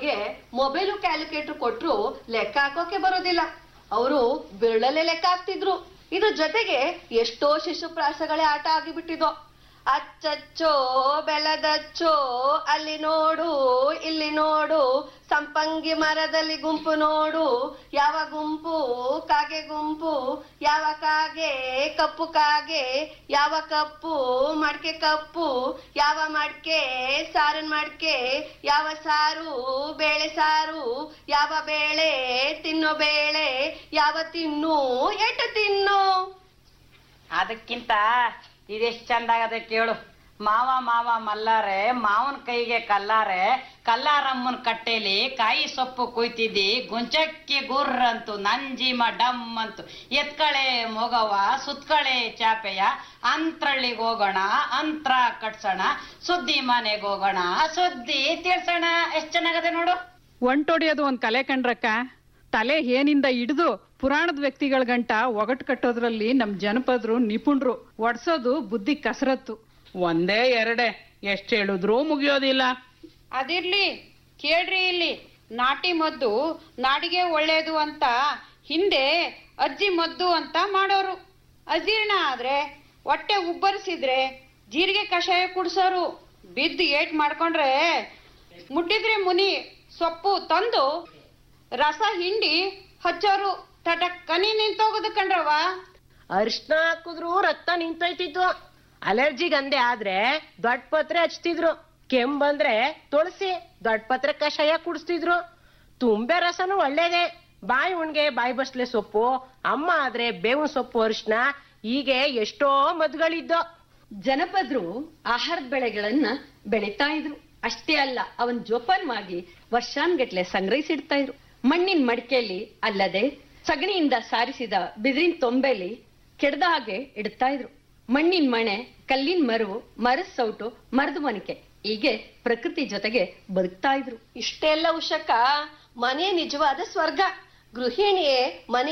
ಅವ್ರಿಗೆ mobile calculator ಕೊಟ್ರು ಲೆಕ್ಕ ಹಾಕೋಕೆ ಬರೋದಿಲ್ಲ ಅವರು ಬಿರಳಲ್ಲೇ ಲೆಕ್ಕ ಹಾಕ್ತಿದ್ರು ಇದ್ರ ಜೊತೆಗೆ ಎಷ್ಟೋ ಶಿಶುಪ್ರಾಸಗಳೇ ಆಟ ಆಗಿಬಿಟ್ಟಿದೋ ಅಚ್ಚಚ್ಚೋ ಬೆಲದಚ್ಚೋ ಅಲ್ಲಿ ನೋಡು ಇಲ್ಲಿ ನೋಡು ಸಂಪಂಗಿ ಮರದಲ್ಲಿ ಗುಂಪು ನೋಡು ಯಾವ ಗುಂಪು ಕಾಗೆ ಗುಂಪು ಯಾವ ಕಾಗೆ ಕಪ್ಪು ಕಾಗೆ ಯಾವ ಕಪ್ಪು ಮಡ್ಕೆ ಕಪ್ಪು ಯಾವ ಮಡ್ಕೆ ಸಾರಿನ ಮಡ್ಕೆ ಯಾವ ಸಾರು ಬೇಳೆ ಸಾರು ಯಾವ ಬೇಳೆ ತಿನ್ನೋ ಬೇಳೆ ಯಾವ ತಿನ್ನು ಎಟ್ಟು ತಿನ್ನು ಅದಕ್ಕಿಂತ ಇದೆಷ್ಟ್ ಚಂದ ಆಗದೆ ಕೇಳು ಮಾವ ಮಾವ ಮಲ್ಲಾರೆ ಮಾವನ ಕೈಗೆ ಕಲ್ಲಾರೆ ಕಲ್ಲಾರಮ್ಮನ ಕಟ್ಟೆಲಿ ಕಾಯಿ ಸೊಪ್ಪು ಕುಯ್ತಿದ್ದಿ ಗುಂಚಕ್ಕೆ ಗುರ್ರಂತು ನಂಜಿಮ ಡಮ್ ಅಂತು ಎತ್ಕಳೆ ಮೊಗವ ಸುತ್ಕಳೆ ಚಾಪೆಯ ಅಂತ್ರಳ್ಳಿಗೆ ಹೋಗೋಣ ಅಂತ್ರ ಕಟ್ಸೋಣ ಸುದ್ದಿ ಮನೆಗೆ ಹೋಗೋಣ ಸುದ್ದಿ ತಿಳ್ಸೋಣ ಎಷ್ಟ್ ಚೆನ್ನಾಗದೆ ನೋಡು ಒಂಟೊಡಿಯೋದು ಒಂದ್ ಕಲೆ ಕಂಡ್ರಕ್ಕ ತಲೆ ಏನಿಂದ ಹಿಡಿದು ಪುರಾಣದ ವ್ಯಕ್ತಿಗಳ ಗಂಟ ಒಗಟ್ ಕಟ್ಟೋದ್ರಲ್ಲಿ ನಮ್ ಜನಪದರು ನಿಪುಣರು ಒಡ್ಸೋದು ಬುದ್ಧಿ ಕಸರತ್ತು ಒಂದೇ ಎರಡೇ ಎಷ್ಟ್ ಹೇಳಿದ್ರೂ ಮುಗಿಯೋದಿಲ್ಲ ಅದಿರ್ಲಿ ಕೇಳ್ರಿ ಇಲ್ಲಿ ನಾಟಿ ಮದ್ದು ನಾಡಿಗೆ ಒಳ್ಳೇದು ಅಂತ ಹಿಂದೆ ಅಜ್ಜಿ ಮದ್ದು ಅಂತ ಮಾಡೋರು ಅಜೀರ್ಣ ಆದ್ರೆ ಹೊಟ್ಟೆ ಉಬ್ಬರಿಸಿದ್ರೆ ಜೀರಿಗೆ ಕಷಾಯ ಕುಡ್ಸೋರು ಬಿದ್ದು ಏಟ್ ಮಾಡ್ಕೊಂಡ್ರೆ ಮುಟ್ಟಿದ್ರೆ ಮುನಿ ಸೊಪ್ಪು ತಂದು ರಸ ಹಿಂಡಿ ಹಚ್ಚೋರು ತಟಕ್ ಕನಿ ನಿಂತೋಗುದು ಕಣ್ರವ ಅರಿಶಿನ ಹಾಕಿದ್ರು ರಕ್ತ ನಿಂತೋಯ್ತಿತ್ತು ಅಲರ್ಜಿ ಗಂದೆ ಆದ್ರೆ ದೊಡ್ಡ ಪತ್ರೆ ಹಚ್ತಿದ್ರು ಕೆಮ್ಮು ಬಂದ್ರೆ ತುಳಸಿ ದೊಡ್ಡ ಪತ್ರೆ ಕಷಾಯ ಕುಡಿಸ್ತಿದ್ರು ತುಂಬೆ ರಸನು ಒಳ್ಳೇದೆ ಬಾಯಿ ಉಣ್ಗೆ ಬಾಯಿ ಬಸ್ಲೆ ಸೊಪ್ಪು ಅಮ್ಮ ಆದ್ರೆ ಬೇವಿನ ಸೊಪ್ಪು ಅರಿಶಿನ ಹೀಗೆ ಎಷ್ಟೋ ಮದ್ಗಳಿದ್ದೋ ಜನಪದರು ಆಹಾರದ ಬೆಳೆಗಳನ್ನ ಬೆಳೀತಾ ಇದ್ರು ಅಷ್ಟೇ ಅಲ್ಲ ಅವನ್ ಜೋಪಾನವಾಗಿ ವರ್ಷಾನ್ಗಟ್ಲೆ ಸಂಗ್ರಹಿಸಿಡ್ತಾ ಇದ್ರು ಮಣ್ಣಿನ ಮಡಿಕೆಯಲ್ಲಿ ಅಲ್ಲದೆ ಸಗಣಿಯಿಂದ ಸಾರಿಸಿದ ಬಿದಿರಿನ ತೊಂಬೆಲಿ ಕೆಡದ ಹಾಗೆ ಇಡ್ತಾ ಇದ್ರು ಮಣ್ಣಿನ ಮಣೆ ಕಲ್ಲಿನ ಮರವು ಮರದ ಸೌಟು ಮರದ ಮನಿಕೆ ಹೀಗೆ ಪ್ರಕೃತಿ ಜೊತೆಗೆ ಬದುಕ್ತಾ ಇದ್ರು ಇಷ್ಟೆಲ್ಲ ಉಷಕ ಮನೆ ನಿಜವಾದ ಸ್ವರ್ಗ ಗೃಹಿಣಿಯೇ ಮನೆ